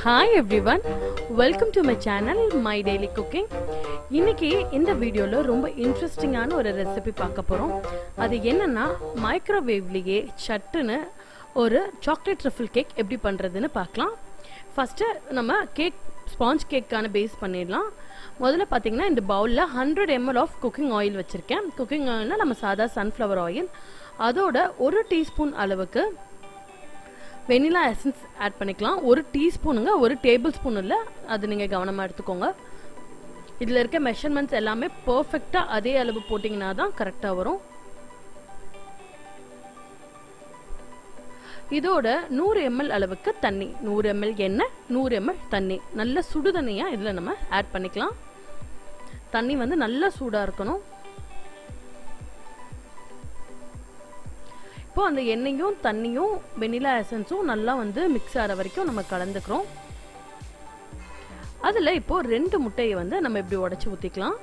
hi everyone welcome to my channel my daily cooking இன்னைக்கு இந்த வீடியோவில் ரொம்ப இன்ட்ரெஸ்டிங்கான ஒரு ரெசிபி பார்க்க போகிறோம் அது என்னன்னா மைக்ரோவேவ்லேயே சட்டுன்னு ஒரு சாக்லேட் ட்ரஃபிள் கேக் எப்படி பண்ணுறதுன்னு பார்க்கலாம் ஃபஸ்ட்டு நம்ம கேக் ஸ்பாஞ்ச் கேக்கான பேஸ் பண்ணிடலாம் முதல்ல பார்த்தீங்கன்னா இந்த பவுலில் hundred ML of cooking oil வச்சுருக்கேன் குக்கிங் ஆயில்னால் நம்ம சாதா சன்ஃப்ளவர் ஆயில் அதோட ஒரு டீஸ்பூன் அளவுக்கு வெனிலா எசன்ஸ் ஆட் பண்ணிக்கலாம் ஒரு டீஸ்பூனுங்க ஒரு டேபிள் ஸ்பூன் இல்லை அது நீங்கள் கவனமாக எடுத்துக்கோங்க இதில் இருக்க மெஷர்மெண்ட்ஸ் எல்லாமே பர்ஃபெக்டாக அதே அளவு போட்டிங்கன்னா தான் கரெக்டாக வரும் இதோட நூறு எம்எல் அளவுக்கு தண்ணி நூறு எம்எல் எண்ணெய் நூறு எம்எல் தண்ணி நல்ல சுடு தண்ணியாக இதில் நம்ம ஆட் பண்ணிக்கலாம் தண்ணி வந்து நல்லா சூடாக இருக்கணும் இப்போ அந்த எண்ணெயும் தண்ணியும் வெனிலா எசன்ஸும் நல்லா வந்து மிக்ஸ் ஆகிற வரைக்கும் நம்ம கலந்துக்கிறோம் அதில் இப்போ ரெண்டு முட்டையை வந்து நம்ம இப்படி உடச்சி ஊற்றிக்கலாம்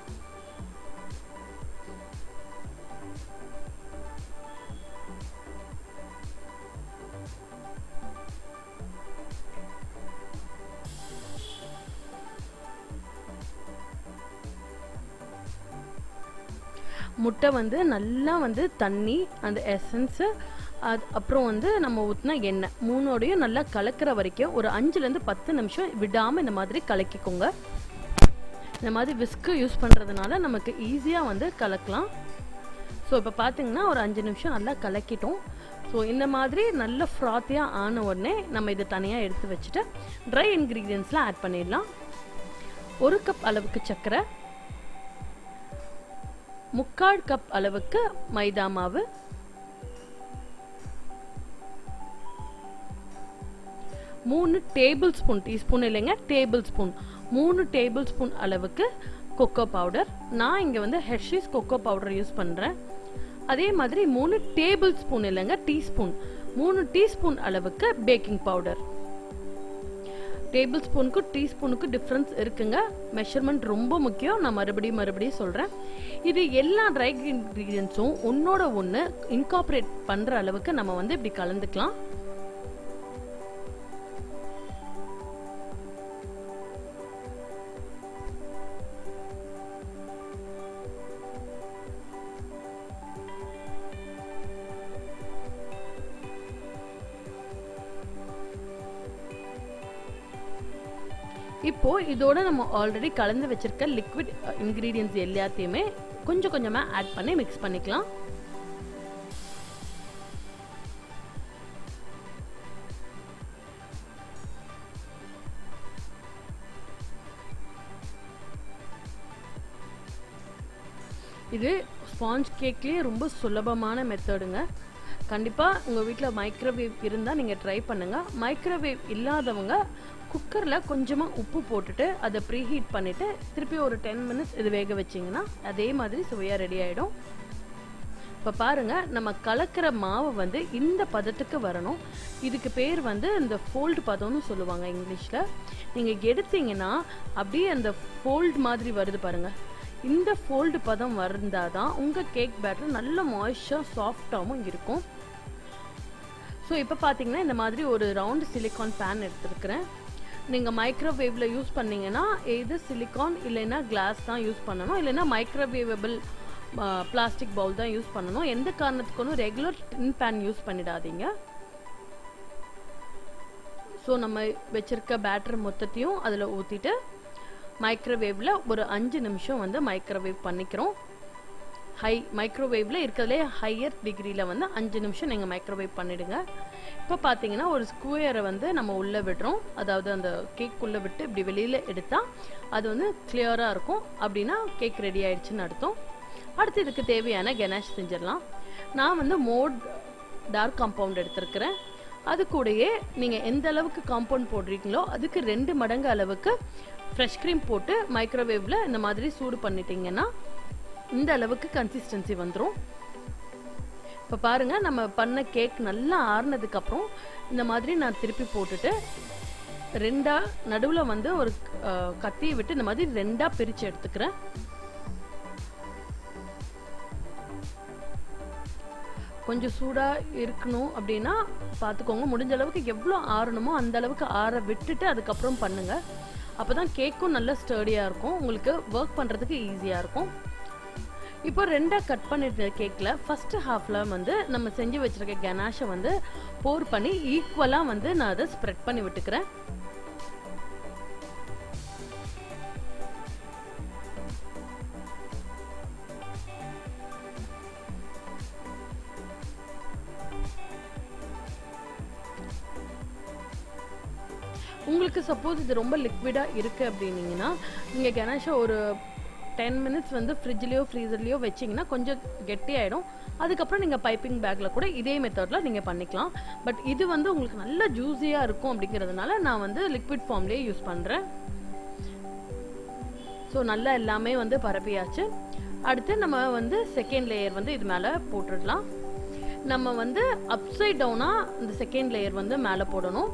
முட்டை வந்து நல்லா வந்து தண்ணி அந்த எசன்ஸு அது அப்புறம் வந்து நம்ம ஊற்றின எண்ணெய் மூணோடையும் நல்லா கலக்கிற வரைக்கும் ஒரு அஞ்சுலேருந்து பத்து நிமிஷம் விடாமல் இந்த மாதிரி கலக்கிக்கோங்க இந்த மாதிரி விஸ்க்கு யூஸ் பண்ணுறதுனால நமக்கு ஈஸியாக வந்து கலக்கலாம் ஸோ இப்போ பார்த்தீங்கன்னா ஒரு அஞ்சு நிமிஷம் நல்லா கலக்கிட்டோம் ஸோ இந்த மாதிரி நல்ல ஃப்ராத்தியாக ஆன உடனே நம்ம இதை தனியாக எடுத்து வச்சுட்டு ட்ரை இன்க்ரீடியன்ஸ்லாம் ஆட் பண்ணிடலாம் ஒரு கப் அளவுக்கு சர்க்கரை முக்கால் கப் அளவுக்கு மைதா மாவு மூணு டேபிள் ஸ்பூன் டீஸ்பூன் இல்லைங்க டேபிள் ஸ்பூன் மூணு டேபிள் ஸ்பூன் அளவுக்கு கொக்கோ பவுடர் நான் இங்கே வந்து ஹெர்ஷீஸ் கொக்கோ பவுடர் யூஸ் பண்ணுறேன் அதே மாதிரி மூணு டேபிள் ஸ்பூன் இல்லைங்க டீஸ்பூன் மூணு டீஸ்பூன் அளவுக்கு பேக்கிங் பவுடர் டேபிள் ஸ்பூனுக்கு டீஸ்பூனுக்கு டிஃப்ரென்ஸ் இருக்குங்க மெஷர்மெண்ட் ரொம்ப முக்கியம் நான் மறுபடியும் மறுபடியும் சொல்கிறேன் இது எல்லா ட்ரை இன்க்ரீடியன்ஸும் ஒன்னோட ஒன்று இன்காப்ரேட் பண்ணுற அளவுக்கு நம்ம வந்து இப்படி கலந்துக்கலாம் இப்போ இதோட நம்ம ஆல்ரெடி கலந்து வச்சிருக்க லிக்விட் இன்கிரீடியன்ஸ் எல்லாத்தையுமே கொஞ்சம் கொஞ்சமா ஆட் பண்ணி மிக்ஸ் பண்ணிக்கலாம் இது ஸ்பாஞ்ச் கேக்லேயே ரொம்ப சுலபமான மெத்தடுங்க கண்டிப்பாக உங்கள் வீட்டில் மைக்ரோவேவ் இருந்தால் நீங்கள் ட்ரை பண்ணுங்கள் மைக்ரோவேவ் இல்லாதவங்க குக்கரில் கொஞ்சமாக உப்பு போட்டுட்டு அதை ப்ரீ ஹீட் பண்ணிவிட்டு திருப்பி ஒரு டென் மினிட்ஸ் இது வேக வச்சிங்கன்னா அதே மாதிரி சுவையாக ரெடி ஆகிடும் இப்போ பாருங்கள் நம்ம கலக்கிற மாவு வந்து இந்த பதத்துக்கு வரணும் இதுக்கு பேர் வந்து இந்த ஃபோல்டு பதம்னு சொல்லுவாங்க இங்கிலீஷில் நீங்கள் எடுத்தீங்கன்னா அப்படியே அந்த ஃபோல்டு மாதிரி வருது பாருங்கள் இந்த ஃபோல்டு பதம் வந்தால் தான் உங்கள் கேக் பேட்டர் நல்ல மாய்ஸ்சர் சாஃப்டாகவும் இருக்கும் ஸோ இப்போ பார்த்தீங்கன்னா இந்த மாதிரி ஒரு ரவுண்டு சிலிக்கான் பேன் எடுத்துருக்கிறேன் நீங்கள் மைக்ரோவேவில் யூஸ் பண்ணீங்கன்னா எது சிலிக்கான் இல்லைன்னா கிளாஸ் தான் யூஸ் பண்ணணும் இல்லைன்னா மைக்ரோவேவபிள் பிளாஸ்டிக் பவுல் தான் யூஸ் பண்ணணும் எந்த காரணத்துக்கு ரெகுலர் டின் பேன் யூஸ் பண்ணிடாதீங்க ஸோ நம்ம வச்சுருக்க பேட்டர் மொத்தத்தையும் அதில் ஊற்றிட்டு மைக்ரோவேவில் ஒரு அஞ்சு நிமிஷம் வந்து மைக்ரோவேவ் பண்ணிக்கிறோம் ஹை மைக்ரோவேவில் இருக்கிறதுலே ஹையர் டிகிரியில் வந்து அஞ்சு நிமிஷம் நீங்கள் மைக்ரோவேவ் பண்ணிவிடுங்க இப்போ பார்த்தீங்கன்னா ஒரு ஸ்கொயரை வந்து நம்ம உள்ளே விடுறோம் அதாவது அந்த கேக் உள்ளே விட்டு இப்படி வெளியில் எடுத்தால் அது வந்து கிளியராக இருக்கும் அப்படின்னா கேக் ரெடி ஆயிடுச்சுன்னு அர்த்தம் அடுத்து இதுக்கு தேவையான கெனாஷ் செஞ்சிடலாம் நான் வந்து மோட் டார்க் காம்பவுண்ட் எடுத்திருக்கிறேன் அது கூடயே நீங்கள் எந்த அளவுக்கு காம்பவுண்ட் போடுறீங்களோ அதுக்கு ரெண்டு மடங்கு அளவுக்கு ஃப்ரெஷ் க்ரீம் போட்டு மைக்ரோவேவில் இந்த மாதிரி சூடு பண்ணிட்டீங்கன்னா இந்த அளவுக்கு கன்சிஸ்டன்சி வந்துடும் இப்போ பாருங்கள் நம்ம பண்ண கேக் நல்லா ஆறுனதுக்கப்புறம் இந்த மாதிரி நான் திருப்பி போட்டுட்டு ரெண்டாக நடுவில் வந்து ஒரு கத்தியை விட்டு இந்த மாதிரி ரெண்டாக பிரித்து எடுத்துக்கிறேன் கொஞ்சம் சூடாக இருக்கணும் அப்படின்னா பார்த்துக்கோங்க முடிஞ்ச அளவுக்கு எவ்வளோ ஆறணுமோ அந்த அளவுக்கு ஆற விட்டுட்டு அதுக்கப்புறம் பண்ணுங்கள் அப்போ தான் கேக்கும் நல்ல ஸ்டர்டியாக இருக்கும் உங்களுக்கு ஒர்க் பண்ணுறதுக்கு ஈஸியாக இருக்கும் இப்போ ரெண்டாக கட் பண்ணிட்டு கேக்கில் ஃபஸ்ட்டு ஹாஃபில் வந்து நம்ம செஞ்சு வச்சுருக்க கனாஷை வந்து போர் பண்ணி ஈக்குவலாக வந்து நான் அதை ஸ்ப்ரெட் பண்ணி விட்டுக்கிறேன் உங்களுக்கு சப்போஸ் இது ரொம்ப லிக்விடாக இருக்குது அப்படின்னீங்கன்னா நீங்கள் கணேஷை ஒரு டென் மினிட்ஸ் வந்து ஃப்ரிட்ஜ்லேயோ ஃப்ரீசர்லேயோ வச்சிங்கன்னா கொஞ்சம் கெட்டியாயிடும் அதுக்கப்புறம் நீங்கள் பைப்பிங் பேக்கில் கூட இதே மெத்தடில் நீங்கள் பண்ணிக்கலாம் பட் இது வந்து உங்களுக்கு நல்ல ஜூஸியாக இருக்கும் அப்படிங்கிறதுனால நான் வந்து லிக்விட் ஃபார்ம்லேயே யூஸ் பண்ணுறேன் ஸோ நல்லா எல்லாமே வந்து பரப்பியாச்சு அடுத்து நம்ம வந்து செகண்ட் லேயர் வந்து இது மேலே போட்டுடலாம் நம்ம வந்து அப்சைட் டவுனாக இந்த செகண்ட் லேயர் வந்து மேலே போடணும்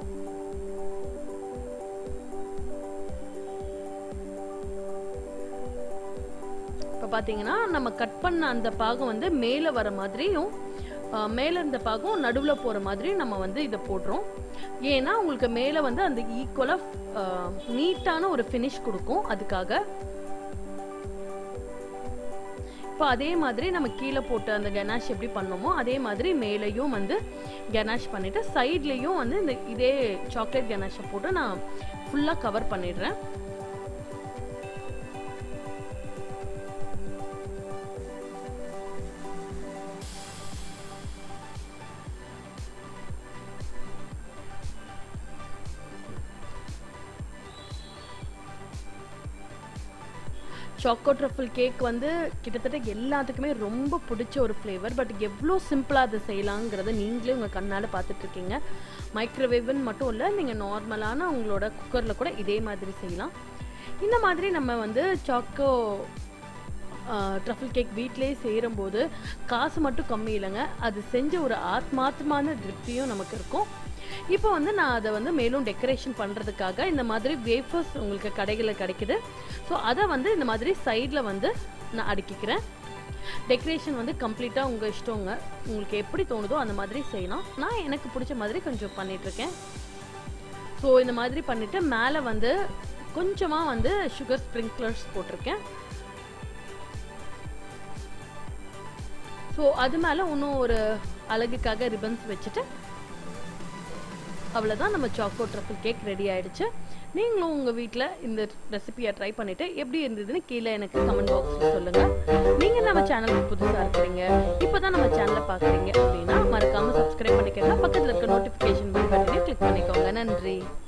இப்போ பார்த்தீங்கன்னா நம்ம கட் பண்ண அந்த பாகம் வந்து மேலே வர மாதிரியும் மேலே இருந்த பாகம் நடுவில் போகிற மாதிரி நம்ம வந்து இதை போடுறோம் ஏன்னா உங்களுக்கு மேலே வந்து அந்த ஈக்குவலாக நீட்டான ஒரு ஃபினிஷ் கொடுக்கும் அதுக்காக இப்போ அதே மாதிரி நம்ம கீழே போட்ட அந்த கனாஷ் எப்படி பண்ணோமோ அதே மாதிரி மேலேயும் வந்து கனாஷ் பண்ணிவிட்டு சைட்லேயும் வந்து இந்த இதே சாக்லேட் கனாஷை போட்டு நான் ஃபுல்லாக கவர் பண்ணிடுறேன் சாக்கோ ட்ரஃபிள் கேக் வந்து கிட்டத்தட்ட எல்லாத்துக்குமே ரொம்ப பிடிச்ச ஒரு ஃப்ளேவர் பட் எவ்வளோ சிம்பிளாக அதை செய்யலாங்கிறத நீங்களே உங்கள் கண்ணால் பார்த்துட்ருக்கீங்க மைக்ரோவேவ்னு மட்டும் இல்லை நீங்கள் நார்மலான உங்களோட குக்கரில் கூட இதே மாதிரி செய்யலாம் இந்த மாதிரி நம்ம வந்து சாக்கோ ட்ரஃபிள் கேக் வீட்டிலேயே செய்கிறம்போது காசு மட்டும் கம்மி இல்லைங்க அது செஞ்ச ஒரு ஆத்மாத்மான திருப்தியும் நமக்கு இருக்கும் இப்போ வந்து நான் அதை வந்து மேலும் டெக்கரேஷன் பண்ணுறதுக்காக இந்த மாதிரி வேஃபர்ஸ் உங்களுக்கு கடைகளில் கிடைக்குது ஸோ அதை வந்து இந்த மாதிரி சைடில் வந்து நான் அடுக்கிக்கிறேன் டெக்கரேஷன் வந்து கம்ப்ளீட்டாக உங்கள் இஷ்டங்க உங்களுக்கு எப்படி தோணுதோ அந்த மாதிரி செய்யலாம் நான் எனக்கு பிடிச்ச மாதிரி கொஞ்சம் பண்ணிகிட்ருக்கேன் ஸோ இந்த மாதிரி பண்ணிவிட்டு மேலே வந்து கொஞ்சமாக வந்து சுகர் ஸ்ப்ரிங்க்லர்ஸ் போட்டிருக்கேன் ஸோ அது மேலே இன்னும் ஒரு அழகுக்காக ரிப்பன்ஸ் வச்சுட்டு அவ்வளோதான் நம்ம சாக்கோ ட்ரஃபிள் கேக் ரெடி ஆயிடுச்சு நீங்களும் உங்கள் வீட்டில் இந்த ரெசிபியை ட்ரை பண்ணிவிட்டு எப்படி இருந்ததுன்னு கீழே எனக்கு கமெண்ட் பாக்ஸில் சொல்லுங்கள் நீங்கள் நம்ம சேனலுக்கு புதுசாக இருக்கிறீங்க இப்போ தான் நம்ம சேனலை பார்க்குறீங்க அப்படின்னா மறக்காமல் சப்ஸ்கிரைப் பண்ணிக்கோங்க பக்கத்தில் இருக்க நோட்டிஃபிகேஷன் பெல் பட்டனை கிளிக் பண்ணிக்கோங்க நன்றி